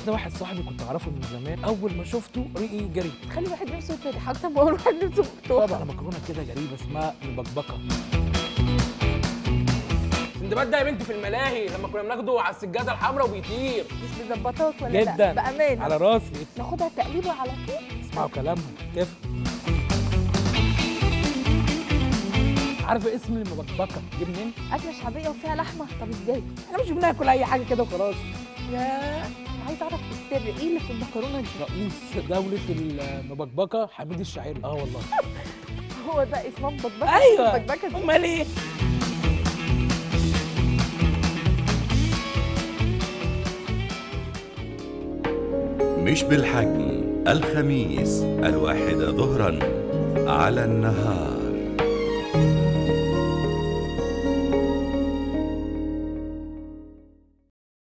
ده واحد صاحبي كنت اعرفه من زمان اول ما شفته ريقي جري خلي واحد نفسه يتفتح اكتر ما اقول واحد نفسه مفتوح طبعا مكرونه كده غريبه اسمها مبكبكه السندباد ده يا بنتي في الملاهي لما كنا بناخده على السجاده الحمراء وبيطير مش مظبطاك ولا لا جدا بامانه على راسي ناخدها تقليبه على طول اسمعوا كلامهم كيف عارفه اسم المبكبكه جه منين؟ اكله شعبيه وفيها لحمه طب ازاي احنا مش بناكل اي حاجه كده وخلاص يا عايز اعرف السر ايه اللي في المكرونه دي رئيس دولة المبكبكة حميد الشاعري اه والله هو ده اسمه مبكبكه ايوه مبكبكه دي امال ايه؟ مش بالحجم الخميس الواحدة ظهرا على النهار